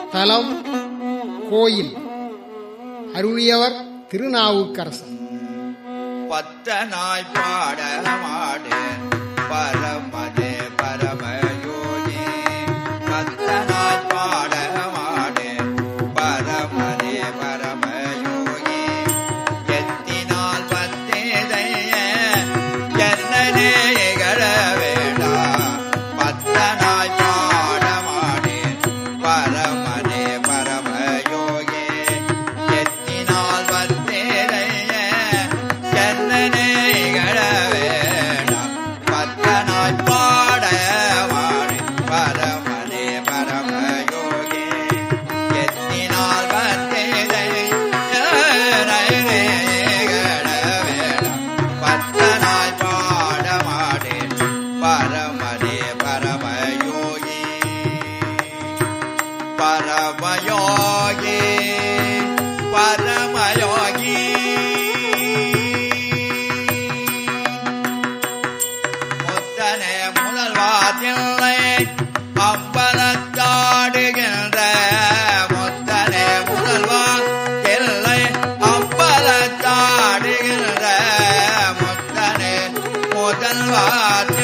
தலம் கோயில் அருளியவர் திருநாவுக்கரசர் பத்தனாய் பாடமாடு பரமதே பரமயோகி பத்தனாய் பாடமாடு பரமதே பரமயோகி எத்தினால் பத்தேதைய என்னனே இகழ வேண்டா பத்தனாய் பாடமாடு பரமதே பரமயோகி எத்தினால் பத்தேதைய என்னனே இகழ வேண்டா பத்தனாய் பாடமாடு பரமதே பரமயோகி எத்தினால் பத்தனாய் பாடமாடே பரமதே பரமயோகி பரமயோகி பரமயோகி முத்தனே முதல்வாதில்லை அம்பலத்தாடுகின்ற முத்தனே முதல்வா இல்லை அம்பலத்தாடுகின்ற முத்தனே முதல்வா